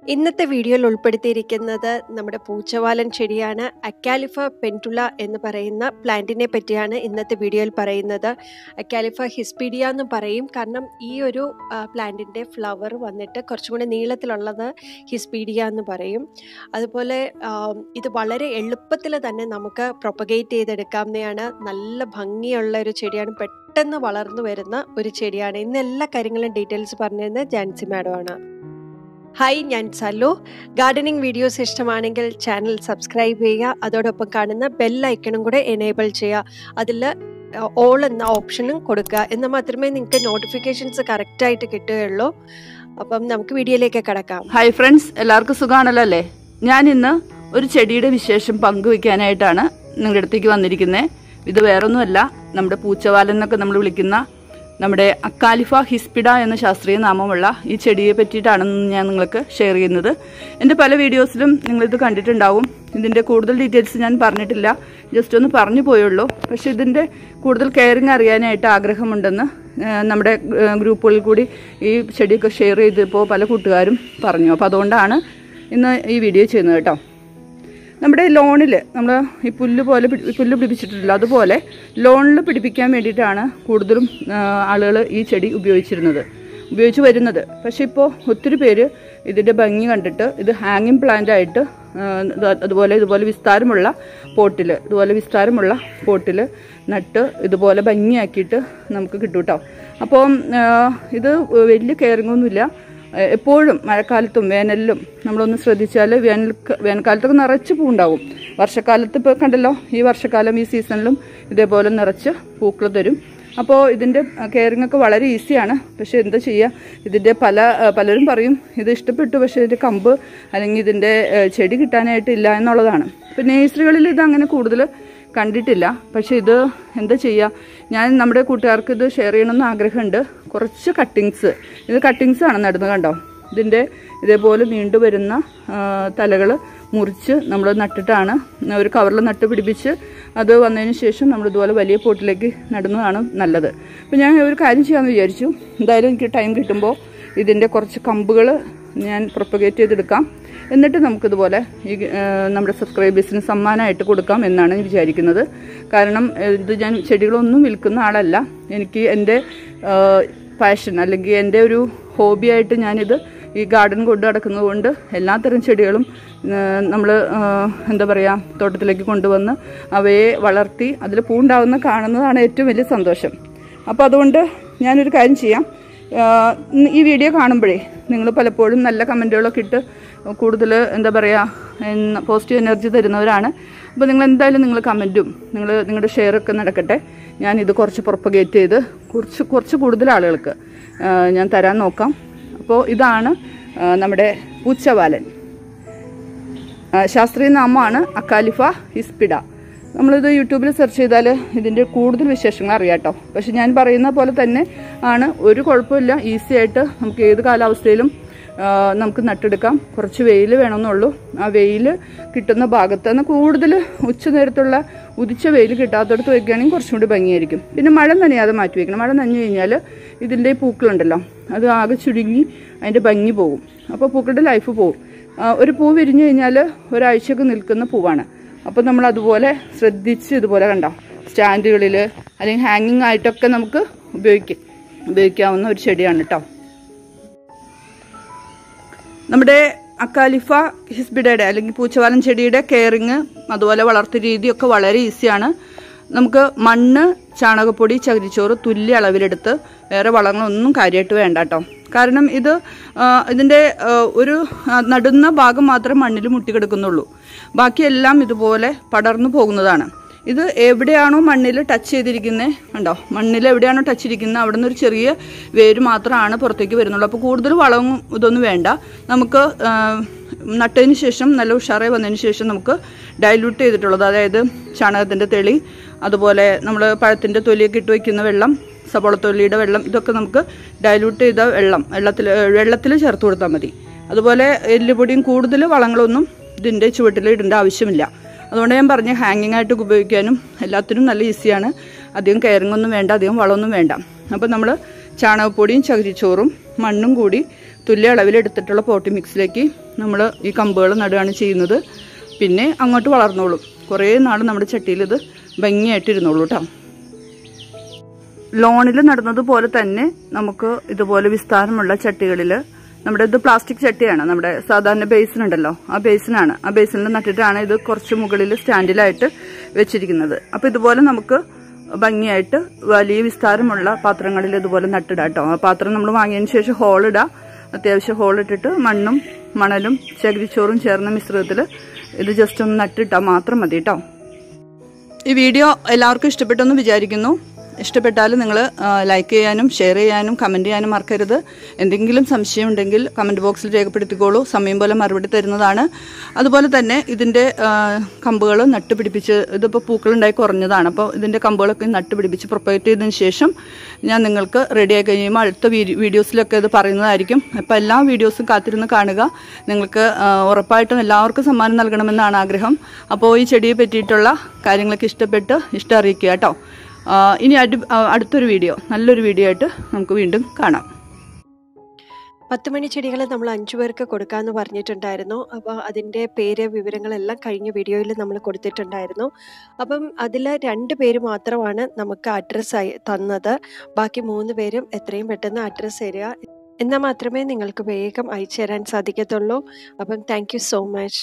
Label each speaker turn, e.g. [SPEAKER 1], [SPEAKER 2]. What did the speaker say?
[SPEAKER 1] ഇന്നത്തെ വീഡിയോയിൽ ഉൾപ്പെടുത്തിയിരിക്കുന്നത് നമ്മുടെ പൂച്ചവാലൻ ചെടിയാണ് അക്കാലിഫ പെൻറ്റുല എന്ന് പറയുന്ന പ്ലാന്റിനെ പറ്റിയാണ് ഇന്നത്തെ വീഡിയോയിൽ പറയുന്നത് അക്കാലിഫ ഹിസ്പീഡിയ എന്ന് പറയും കാരണം ഈ ഒരു പ്ലാന്റിൻ്റെ ഫ്ലവർ വന്നിട്ട് കുറച്ചും കൂടി നീളത്തിലുള്ളത് ഹിസ്പീഡിയ എന്ന് പറയും അതുപോലെ ഇത് വളരെ എളുപ്പത്തിൽ തന്നെ നമുക്ക് പ്രൊപ്പഗേറ്റ് ചെയ്തെടുക്കാവുന്നതാണ് നല്ല ഭംഗിയുള്ള ഒരു ചെടിയാണ് പെട്ടെന്ന് വളർന്നു വരുന്ന ഒരു ചെടിയാണ് ഇന്ന് എല്ലാ കാര്യങ്ങളും ഡീറ്റെയിൽസ് പറഞ്ഞിരുന്നത് ജാൻസി മാഡമാണ് ഹായ് ഞാൻ സല്ലു ഗാർഡനിങ് വീഡിയോസ് ഇഷ്ടമാണെങ്കിൽ ചാനൽ സബ്സ്ക്രൈബ് ചെയ്യുക അതോടൊപ്പം കാണുന്ന ബെൽ ഐക്കണും കൂടെ എനേബിൾ ചെയ്യുക അതിൽ ഓൾ എന്ന ഓപ്ഷനും കൊടുക്കുക എന്നാൽ മാത്രമേ നിങ്ങൾക്ക് നോട്ടിഫിക്കേഷൻസ് കറക്റ്റായിട്ട് കിട്ടുകയുള്ളൂ അപ്പം നമുക്ക് വീഡിയോയിലേക്ക് കിടക്കാം
[SPEAKER 2] ഹായ് ഫ്രണ്ട്സ് എല്ലാവർക്കും സുഖമാണല്ലോ അല്ലേ ഞാൻ ഇന്ന് ഒരു ചെടിയുടെ വിശേഷം പങ്കുവെക്കാനായിട്ടാണ് നിങ്ങളുടെ അടുത്തേക്ക് വന്നിരിക്കുന്നത് ഇത് വേറൊന്നുമല്ല നമ്മുടെ പൂച്ചവാലൻ എന്നൊക്കെ നമ്മൾ വിളിക്കുന്ന നമ്മുടെ അക്കാലിഫ ഹിസ്പിഡ എന്ന ശാസ്ത്രീയ നാമമുള്ള ഈ ചെടിയെ പറ്റിയിട്ടാണ് ഞാൻ നിങ്ങൾക്ക് ഷെയർ ചെയ്യുന്നത് എൻ്റെ പല വീഡിയോസിലും നിങ്ങളിത് കണ്ടിട്ടുണ്ടാവും ഇതിൻ്റെ കൂടുതൽ ഡീറ്റെയിൽസ് ഞാൻ പറഞ്ഞിട്ടില്ല ജസ്റ്റ് ഒന്ന് പറഞ്ഞു പോയുള്ളൂ പക്ഷേ ഇതിൻ്റെ കൂടുതൽ കെയറിങ് അറിയാനായിട്ട് ആഗ്രഹമുണ്ടെന്ന് നമ്മുടെ ഗ്രൂപ്പുകളിൽ കൂടി ഈ ചെടിയൊക്കെ ഷെയർ ചെയ്തപ്പോൾ പല കൂട്ടുകാരും പറഞ്ഞു അപ്പോൾ അതുകൊണ്ടാണ് ഇന്ന് ഈ വീഡിയോ ചെയ്യുന്നത് കേട്ടോ നമ്മുടെ ലോണിൽ നമ്മൾ ഈ പുല്ല് പോലെ പുല്ല് പിടിപ്പിച്ചിട്ടില്ല അതുപോലെ ലോണിൽ പിടിപ്പിക്കാൻ വേണ്ടിയിട്ടാണ് കൂടുതലും ആളുകൾ ഈ ചെടി ഉപയോഗിച്ചിരുന്നത് ഉപയോഗിച്ച് വരുന്നത് പക്ഷേ ഇപ്പോൾ ഒത്തിരി പേര് ഇതിൻ്റെ ഭംഗി കണ്ടിട്ട് ഇത് ഹാങ്ങിങ് പ്ലാന്റ് ആയിട്ട് അതുപോലെ ഇതുപോലെ വിസ്താരമുള്ള പോട്ടിൽ ഇതുപോലെ വിസ്താരമുള്ള പോട്ടിൽ നട്ട് ഇതുപോലെ ഭംഗിയാക്കിയിട്ട് നമുക്ക് കിട്ടും കേട്ടോ അപ്പോൾ ഇത് വലിയ കെയറിങ്ങൊന്നുമില്ല എപ്പോഴും മഴക്കാലത്തും വേനലിലും നമ്മളൊന്ന് ശ്രദ്ധിച്ചാൽ വേനൽ വേനൽക്കാലത്തൊക്കെ നിറച്ച് പൂണ്ടാവും വർഷക്കാലത്ത് ഇപ്പോൾ കണ്ടല്ലോ ഈ വർഷക്കാലം ഈ സീസണിലും ഇതേപോലെ നിറച്ച് പൂക്കൾ തരും അപ്പോൾ ഇതിൻ്റെ കെയറിംഗ് ഒക്കെ വളരെ ഈസിയാണ് പക്ഷേ എന്താ ചെയ്യുക ഇതിൻ്റെ പല പലരും പറയും ഇത് ഇഷ്ടപ്പെട്ടു പക്ഷേ ഇതിൻ്റെ കമ്പ് അല്ലെങ്കിൽ ഇതിൻ്റെ ചെടി കിട്ടാനായിട്ടില്ല എന്നുള്ളതാണ് ഇപ്പോൾ നേഴ്സറികളിൽ ഇത് അങ്ങനെ കൂടുതൽ കണ്ടിട്ടില്ല പക്ഷേ ഇത് എന്താ ചെയ്യുക ഞാൻ നമ്മുടെ കൂട്ടുകാർക്ക് ഇത് ഷെയർ ചെയ്യണമെന്ന് ആഗ്രഹമുണ്ട് കുറച്ച് കട്ടിങ്സ് ഇത് കട്ടിങ്സ് ആണ് നടുന്നത് കണ്ടോ ഇതിൻ്റെ ഇതേപോലെ നീണ്ടു വരുന്ന തലകൾ മുറിച്ച് നമ്മൾ നട്ടിട്ടാണ് ഒരു കവറിൽ നട്ട് പിടിപ്പിച്ച് അത് വന്നതിന് ശേഷം നമ്മൾ ഇതുപോലെ വലിയ പോട്ടിലേക്ക് നടുന്നതാണ് നല്ലത് അപ്പോൾ ഞാൻ ഒരു കാര്യം ചെയ്യാമെന്ന് വിചാരിച്ചു എന്തായാലും എനിക്ക് ടൈം കിട്ടുമ്പോൾ ഇതിൻ്റെ കുറച്ച് കമ്പുകൾ ഞാൻ പ്രൊപ്പഗേറ്റ് ചെയ്തെടുക്കാം എന്നിട്ട് നമുക്കിതുപോലെ ഈ നമ്മുടെ സബ്സ്ക്രൈബേഴ്സിന് സമ്മാനമായിട്ട് കൊടുക്കാം എന്നാണ് വിചാരിക്കുന്നത് കാരണം ഇത് ഞാൻ ചെടികളൊന്നും വിൽക്കുന്ന ആളല്ല എനിക്ക് എൻ്റെ പാഷൻ അല്ലെങ്കിൽ എൻ്റെ ഒരു ഹോബിയായിട്ട് ഞാനിത് ഈ ഗാർഡൻ കൊണ്ട് നടക്കുന്നത് കൊണ്ട് എല്ലാത്തരം ചെടികളും നമ്മൾ എന്താ പറയുക തോട്ടത്തിലേക്ക് കൊണ്ടുവന്ന് അവയെ വളർത്തി അതിൽ പൂണ്ടാവുന്ന കാണുന്നതാണ് ഏറ്റവും വലിയ സന്തോഷം അപ്പോൾ അതുകൊണ്ട് ഞാനൊരു കാര്യം ചെയ്യാം ഈ വീഡിയോ കാണുമ്പോഴേ നിങ്ങൾ പലപ്പോഴും നല്ല കമൻറ്റുകളൊക്കെ ഇട്ട് കൂടുതൽ എന്താ പറയുക പോസിറ്റീവ് എനർജി തരുന്നവരാണ് അപ്പോൾ നിങ്ങൾ എന്തായാലും നിങ്ങൾ കമൻറ്റും നിങ്ങൾ നിങ്ങളുടെ ഷെയറൊക്കെ നടക്കട്ടെ ഞാൻ ഇത് കുറച്ച് പ്രൊപ്പഗേറ്റ് ചെയ്ത് കുറച്ച് കുറച്ച് കൂടുതൽ ആളുകൾക്ക് ഞാൻ തരാൻ നോക്കാം അപ്പോൾ ഇതാണ് നമ്മുടെ പൂച്ചവാലൻ ശാസ്ത്രീയ നാമമാണ് അക്കാലിഫ ഹിസ്പിഡ നമ്മളിത് യൂട്യൂബിൽ സെർച്ച് ചെയ്താൽ ഇതിൻ്റെ കൂടുതൽ വിശേഷങ്ങൾ അറിയാം കേട്ടോ പക്ഷെ ഞാൻ പറയുന്ന പോലെ തന്നെ ആണ് ഒരു കുഴപ്പമില്ല ഈസി ആയിട്ട് നമുക്ക് ഏത് കാലാവസ്ഥയിലും നമുക്ക് നട്ടെടുക്കാം കുറച്ച് വെയിൽ വേണമെന്നുള്ളൂ ആ വെയിൽ കിട്ടുന്ന ഭാഗത്ത് നിന്ന് കൂടുതൽ ഉച്ച നേരത്തുള്ള ഉദിച്ച വെയിൽ കിട്ടാത്തടത്ത് വയ്ക്കുകയാണെങ്കിൽ കുറച്ചും കൂടി ഭംഗിയായിരിക്കും പിന്നെ മഴ നനയാതെ മാറ്റി വയ്ക്കണം മഴ നനഞ്ഞു കഴിഞ്ഞാൽ ഇതിൻ്റെ പൂക്കളുണ്ടല്ലോ അത് ആകെ ചുരുങ്ങി അതിൻ്റെ ഭംഗി പോകും അപ്പോൾ പൂക്കളുടെ ലൈഫ് പോകും ഒരു പൂ വിരിഞ്ഞു കഴിഞ്ഞാൽ ഒരാഴ്ചയൊക്കെ നിൽക്കുന്ന പൂവാണ് അപ്പോൾ നമ്മൾ അതുപോലെ ശ്രദ്ധിച്ച് ഇതുപോലെ കണ്ടോ സ്റ്റാൻഡുകളിൽ അല്ലെങ്കിൽ ഹാങ്ങിങ് ആയിട്ടൊക്കെ നമുക്ക് ഉപയോഗിക്കാം ഉപയോഗിക്കാവുന്ന ഒരു ചെടിയാണ് കേട്ടോ നമ്മുടെ അക്കാലിഫ ഹിസ്ബിഡയുടെ അല്ലെങ്കിൽ പൂച്ചവാലൻ ചെടിയുടെ കെയറിങ് അതുപോലെ വളർത്തു രീതിയൊക്കെ വളരെ ഈസിയാണ് നമുക്ക് മണ്ണ് ചാണകപ്പൊടി ചകിരിച്ചോറ് തുല്യ അളവിലെടുത്ത് വേറെ വളങ്ങളൊന്നും കാര്യമായിട്ട് വേണ്ട കേട്ടോ കാരണം ഇത് ഇതിൻ്റെ ഒരു നടുന്ന ഭാഗം മാത്രമേ മണ്ണിൽ മുട്ടിക്കിടക്കുന്നുള്ളൂ ബാക്കിയെല്ലാം ഇതുപോലെ പടർന്നു പോകുന്നതാണ് ഇത് എവിടെയാണോ മണ്ണിൽ ടച്ച് ചെയ്തിരിക്കുന്നത് ഉണ്ടോ മണ്ണിൽ എവിടെയാണോ ടച്ച് ചെയ്തിരിക്കുന്നത് അവിടെ നിന്ന് ഒരു ചെറിയ വേര് മാത്രമാണ് പുറത്തേക്ക് വരുന്നുള്ളൂ അപ്പോൾ കൂടുതൽ വളവും ഇതൊന്നും വേണ്ട നമുക്ക് നട്ടതിന് ശേഷം നല്ല ഉഷാറായി വന്നതിന് ശേഷം നമുക്ക് ഡൈല്യൂട്ട് ചെയ്തിട്ടുള്ളത് അതായത് ചാണകത്തിൻ്റെ തെളി അതുപോലെ നമ്മൾ പഴത്തിൻ്റെ തൊലിയൊക്കെ ഇട്ട് വയ്ക്കുന്ന വെള്ളം സബോളത്തൊലിയുടെ വെള്ളം ഇതൊക്കെ നമുക്ക് ഡൈല്യൂട്ട് ചെയ്ത വെള്ളം വെള്ളത്തിൽ വെള്ളത്തിൽ ചേർത്ത് കൊടുത്താൽ മതി അതുപോലെ എല്ലുപൊടിയും കൂടുതൽ വളങ്ങളൊന്നും ഇതിൻ്റെ ചുവട്ടിൽ ഇടേണ്ട ആവശ്യമില്ല അതുകൊണ്ട് ഞാൻ പറഞ്ഞ ഹാങ്ങിങ് ആയിട്ട് ഉപയോഗിക്കാനും എല്ലാത്തിനും നല്ല ഈസിയാണ് അധികം കെയറിങ് ഒന്നും വേണ്ട അധികം വളമൊന്നും വേണ്ട അപ്പോൾ നമ്മൾ ചാണകപ്പൊടിയും ചകിരിച്ചോറും മണ്ണും കൂടി തുല്യ അളവിലെടുത്തിട്ടുള്ള പോട്ടി മിക്സിലേക്ക് നമ്മൾ ഈ കമ്പുകൾ നടുകയാണ് ചെയ്യുന്നത് പിന്നെ അങ്ങോട്ട് വളർന്നോളും കുറേ നാൾ നമ്മുടെ ചട്ടിയിൽ ഇത് ഭംഗിയായിട്ട് ഇരുന്നോളൂ കേട്ടോ ലോണിൽ നടന്നതുപോലെ തന്നെ നമുക്ക് ഇതുപോലെ വിസ്താരമുള്ള ചട്ടികളിൽ നമ്മുടെ ഇത് പ്ലാസ്റ്റിക് ചട്ടിയാണ് നമ്മുടെ സാധാരണ ബേസിൻ ഉണ്ടല്ലോ ആ ബേസിനാണ് ആ ബേസിനിൽ നട്ടിട്ടാണ് ഇത് കുറച്ച് മുകളിൽ സ്റ്റാൻഡിലായിട്ട് വെച്ചിരിക്കുന്നത് അപ്പോൾ ഇതുപോലെ നമുക്ക് ഭംഗിയായിട്ട് വലിയ വിസ്താരമുള്ള പാത്രങ്ങളിൽ ഇതുപോലെ നട്ടിടാം കേട്ടോ ആ പാത്രം നമ്മൾ വാങ്ങിയതിന് ശേഷം ഹോളിടാം അത്യാവശ്യം ഹോളിട്ടിട്ട് മണ്ണും മണലും ചകിരിച്ചോറും ചേർന്ന മിശ്രിതത്തിൽ ഇത് ജസ്റ്റ് ഒന്ന് നട്ടിട്ടാൽ മാത്രം മതി കേട്ടോ ഈ വീഡിയോ എല്ലാവർക്കും ഇഷ്ടപ്പെട്ടെന്ന് വിചാരിക്കുന്നു ഇഷ്ടപ്പെട്ടാൽ നിങ്ങൾ ലൈക്ക് ചെയ്യാനും ഷെയർ ചെയ്യാനും കമൻറ്റ് ചെയ്യാനും മറക്കരുത് എന്തെങ്കിലും സംശയം ഉണ്ടെങ്കിൽ കമൻറ്റ് ബോക്സിൽ രേഖപ്പെടുത്തിക്കോളൂ സമയം പോലെ മറുപടി തരുന്നതാണ് അതുപോലെ തന്നെ ഇതിൻ്റെ കമ്പുകൾ നട്ടുപിടിപ്പിച്ച് ഇതിപ്പോൾ പൂക്കളുണ്ടായി കുറഞ്ഞതാണ് അപ്പോൾ ഇതിൻ്റെ കമ്പുകളൊക്കെ നട്ടുപിടിപ്പിച്ച് പ്രൊപ്പറേറ്റ് ചെയ്തതിന് ശേഷം ഞാൻ നിങ്ങൾക്ക് റെഡിയായി കഴിയുമ്പോൾ അടുത്ത വീഡിയോസിലൊക്കെ ഇത് പറയുന്നതായിരിക്കും അപ്പോൾ എല്ലാ വീഡിയോസും കാത്തിരുന്ന് കാണുക നിങ്ങൾക്ക് ആ, ഉറപ്പായിട്ടും എല്ലാവർക്കും സമ്മാനം നൽകണമെന്നാണ് ആഗ്രഹം അപ്പോൾ ഈ ചെടിയെ പറ്റിയിട്ടുള്ള കാര്യങ്ങളൊക്കെ ഇഷ്ടപ്പെട്ട് ഇഷ്ടം അറിയിക്കുക കേട്ടോ ആ, ഇനി അടു ആ, അടുത്തൊരു വീഡിയോ നല്ലൊരു വീഡിയോ ആയിട്ട് നമുക്ക് വീണ്ടും കാണാം
[SPEAKER 1] പത്ത് മണി ചെടികൾ നമ്മൾ അഞ്ചു പേർക്ക് കൊടുക്കാമെന്ന് പറഞ്ഞിട്ടുണ്ടായിരുന്നു അപ്പോൾ അതിൻ്റെ പേര് വിവരങ്ങളെല്ലാം കഴിഞ്ഞ വീഡിയോയിൽ നമ്മൾ കൊടുത്തിട്ടുണ്ടായിരുന്നു അപ്പം അതിൽ രണ്ട് പേര് മാത്രമാണ് നമുക്ക് അഡ്രസ്സ് തന്നത് ബാക്കി മൂന്ന് പേരും എത്രയും പെട്ടെന്ന് അഡ്രസ്സ് തരിക എന്നാൽ മാത്രമേ നിങ്ങൾക്ക് വേഗം അയച്ചു തരാൻ സാധിക്കത്തുള്ളൂ അപ്പം താങ്ക് യു സോ മച്ച്